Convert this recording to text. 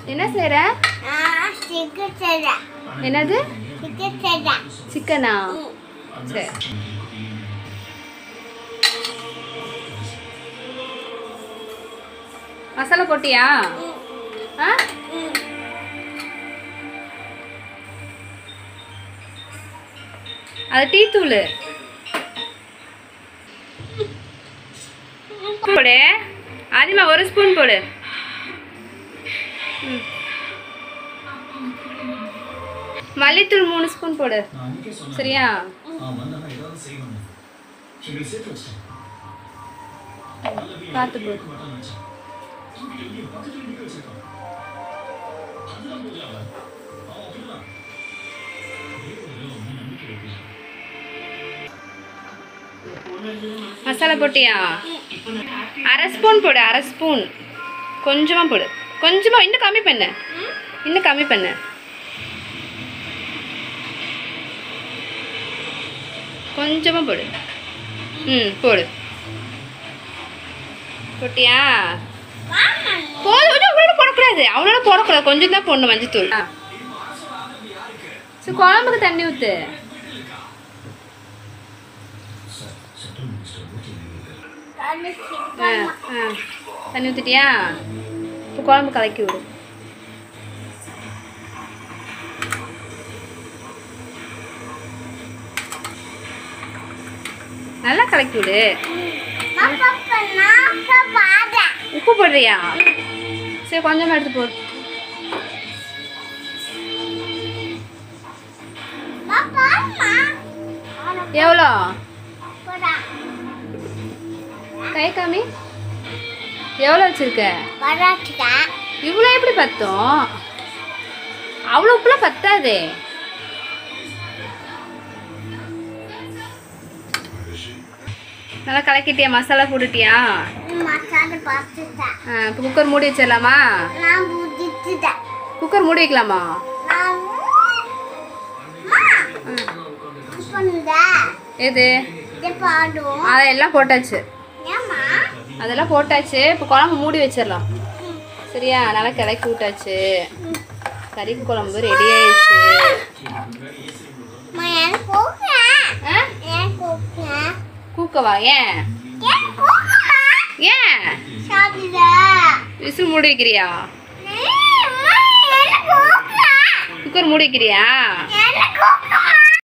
என்ன செய்ற நான் சிக்கன் செய்றேன் என்னது சிக்கன் செய்றேன் சிக்கனா சரி மசாலா போட்டியா ஆ அது டீ தூள் போடு ஆதிமா ஒரு ஸ்பூன் போடு ம். மல்லித்தூள் மூணு ஸ்பூன் போடு நான் அன்னைக்கே சொன்னேன் சரியா அவன் வந்தானா ஏதாவது செய்வாங்க எங்களை சேர்த்து வச்சிட்டேன் பார்த்து போடு இருக்க மாட்டான்னு நினைச்சேன் தூக்கிட்டு வெளியே பக்கத்துல நிக்க வச்சிருக்கான் அதெல்லாம் போகல அவன் அவன் அப்படிதான் தேவதையில அவன் நம்பிக்கை வைக்கலாம் மசாலா போட்டியா அரை ஸ்பூன் போடு அரை ஸ்பூன் கொஞ்சமாக போடு கொஞ்சமாக இன்னும் கம்மி பண்ணு இன்னும் கம்மி பண்ணு கொஞ்சமாக போடு ம் போடு போட்டியா போதும் கொஞ்சம் அவ்வளோ போடக்கூடாது அவ்வளோ போடக்கூடாது கொஞ்சம் தான் போடணும் மஞ்சத்தூள் ஆ சரி குழம்புக்கு தண்ணி ஊற்று சார் சென்ட்ரல் மினிஸ்டர் மூர்த்தி இருக்காரு தண்ணி ஆ சிக்கன் ஆ தண்ணி ஊற்றிட்டியா இப்போ குழம்பு கலக்கி விடு நல்லா கலக்கி விடு நான் பாப்பேன் நான் பாடுறேன் உப்பு போடுறியா சரி கொஞ்சமாக எடுத்து போடு நான் பாடுமா எவ்வளோ போடா கை காமி எவ்வளோ வச்சுருக்க பராட்டுக்கா இவ்வளோ எப்படி பத்தும் அவ்வளோ உப்புலாம் பத்தாதே நல்லா கலக்கிட்டியா மசாலா போட்டுட்டியா மசாலா பார்த்துட்டேன் ஆ, இப்போ குக்கர் மூடி வச்சிடலாமா நான் புதிச்சுட்டேன் குக்கர் மூடி வைக்கலாமா நான் பண்ணுதா எது இது பாடும் அதெல்லாம் போட்டாச்சு ஏம்மா அதெல்லாம் போட்டாச்சு இப்போ குழம்பு மூடி வச்சிடலாம் சரியா நல்லா கிளக்கி விட்டாச்சு கறி குழம்பு ரெடி ஆயிடுச்சு அம்மா எனக்கு கூப்பிடுறேன் ஆ எனக்கு கூப்பிடுறேன் கூக்கவா ஏன் எனக்கு கூப்பிடுறேன் ஏன் சாப்பிடுதா விசில் மூடி வைக்கிறியா எனக்கு கூப்பிடுறேன் குக்கர் மூடி வைக்கிறியா எனக்கு கூப்பிடுறேன்